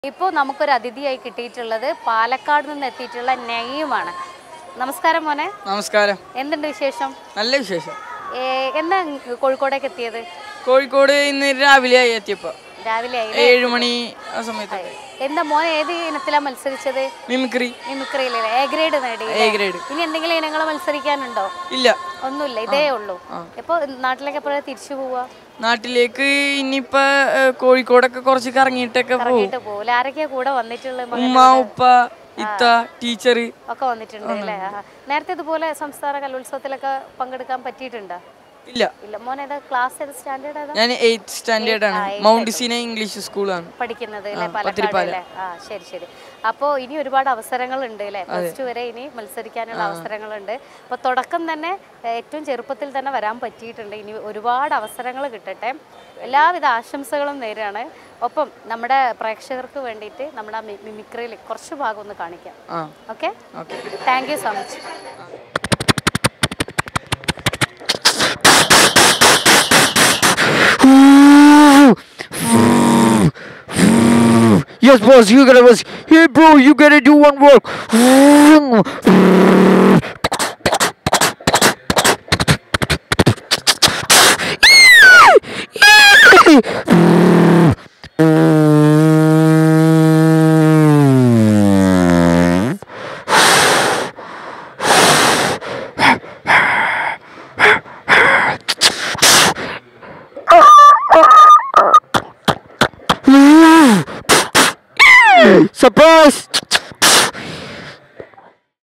ഇപ്പോൾ നമുക്കൊരു അതിഥിയായി കിട്ടിയിട്ടുള്ളത് പാലക്കാട് നിന്ന് എത്തിയിട്ടുള്ള നെയ്യുമാണ് നമസ്കാരം മോനെ നമസ്കാരം എന്തുണ്ട് വിശേഷം നല്ല വിശേഷം ഏ, എന്നാ കോഴിക്കോടേക്ക് എത്തിയത് കോഴിക്കോട് ഇന്ന് രാവിലെ ആയി എത്തിയപ്പോ രാവിലെ ആയി ഏഴ് മണി ആ സമയത്ത് എന്താ മോൻ ഏത് ഇനത്തിലാണ് മത്സരിച്ചത് മിമിക്രി മിമിക്രിയിലെ എ ഗ്രേഡ് നേടി എ ഗ്രേഡ് ഇനി എന്തെങ്കിലും ഇനങ്ങൾ മത്സരിക്കാനുണ്ടോ ഇല്ല ഒന്നുമില്ല ഇതേ ഉള്ളൂ ഇപ്പൊ നാട്ടിലേക്ക് എപ്പോഴാണ് തിരിച്ചു പോവാ നാട്ടിലേക്ക് ഇനിയിപ്പോ ഏഹ്, കോഴിക്കോടൊക്കെ കുറച്ച് കറങ്ങിയിട്ടൊക്കെ പോകും ഇറങ്ങിയിട്ട് പോകില്ല ആരൊക്കെയാ കൂടെ വന്നിട്ടുള്ളത് മകൻ? ഉമ്മ ഉപ്പ ഇത്ത ടീച്ചർ ഒക്കെ വന്നിട്ടുണ്ട് അല്ലേ ആ. നേരത്തെ ഇതുപോലെ സംസ്ഥാന കലോത്സവത്തിലൊക്കെ പങ്കെടുക്കാൻ പറ്റിയിട്ടുണ്ടോ ഇല്ല ഇല്ല മോൻ ഏതാ ക്ലാസ് ഏത് സ്റ്റാൻഡേർഡ് ഏതാ ഞാൻ എയ്ത്ത് സ്റ്റാൻഡേർഡ് ആണ് മൗണ്ട് സീന ഇംഗ്ലീഷ് സ്കൂളാണ് പഠിക്കുന്നത് അല്ലേ പാലക്കാട് അല്ലേ ആ ശരി ശരി അപ്പോൾ ഇനി ഒരുപാട് അവസരങ്ങളുണ്ട് അല്ലേ പ്ലസ് ടു വരെ ഇനി മത്സരിക്കാനുള്ള അവസരങ്ങളുണ്ട് അപ്പോൾ തുടക്കം തന്നെ ഏഹ്, ഏറ്റവും ചെറുപ്പത്തിൽ തന്നെ വരാൻ പറ്റിയിട്ടുണ്ട് ഇനി ഒരുപാട് അവസരങ്ങൾ കിട്ടട്ടെ എല്ലാവിധ ആശംസകളും നേരാണ് ഒപ്പം നമ്മുടെ പ്രേക്ഷകർക്ക് വേണ്ടിയിട്ട് നമ്മുടെ ആ മി- മിമിക്രിയിൽ കുറച്ച് ഭാഗം ഒന്ന് കാണിക്കാം ആ okay okay thank you so much Yes, boss, you gotta boss. Hey, bro, you gotta do one work.